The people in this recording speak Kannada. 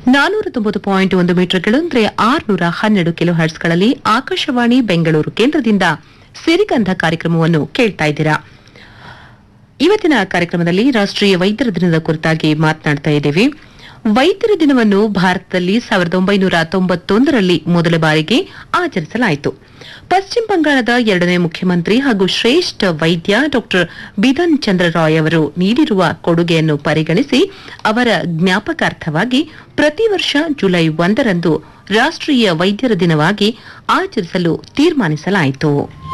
ನಾನೂರ ತೊಂಬತ್ತು ಪಾಯಿಂಟ್ ಒಂದು ಮೀಟರ್ಗಳು ಅಂದರೆ ಆರುನೂರ ಹನ್ನೆರಡು ಕಿಲೋ ಹರ್ಟ್ಸ್ಗಳಲ್ಲಿ ಆಕಾಶವಾಣಿ ಬೆಂಗಳೂರು ಕೇಂದ್ರದಿಂದ ಸಿರಿಗಂಧ ಕಾರ್ಯಕ್ರಮವನ್ನು ಕೇಳ್ತಾ ಇದ್ದೀರಾ ಇವತ್ತಿನ ಕಾರ್ಯಕ್ರಮದಲ್ಲಿ ರಾಷ್ಟ್ರೀಯ ವೈದ್ಯರ ದಿನದ ಕುರಿತಾಗಿ ಮಾತನಾಡ್ತಾ ಇದ್ದೇವೆ ವೈದ್ಯರ ದಿನವನ್ನು ಭಾರತದಲ್ಲಿ ಸಾವಿರದ ಒಂಬೈನೂರ ತೊಂಬತ್ತೊಂದರಲ್ಲಿ ಮೊದಲ ಬಾರಿಗೆ ಆಚರಿಸಲಾಯಿತು ಪಶ್ಚಿಮ ಬಂಗಾಳದ ಎರಡನೇ ಮುಖ್ಯಮಂತ್ರಿ ಹಾಗೂ ಶ್ರೇಷ್ಠ ವೈದ್ಯ ಡಾಕ್ಟರ್ ಬಿಧನ್ ಚಂದ್ರ ರಾಯ್ ಅವರು ನೀಡಿರುವ ಕೊಡುಗೆಯನ್ನು ಪರಿಗಣಿಸಿ ಅವರ ಜ್ಞಾಪಕಾರ್ಥವಾಗಿ ಪ್ರತಿ ವರ್ಷ ಜುಲೈ ಒಂದರಂದು ರಾಷ್ಟ್ರೀಯ ವೈದ್ಯರ ದಿನವಾಗಿ ಆಚರಿಸಲು ತೀರ್ಮಾನಿಸಲಾಯಿತು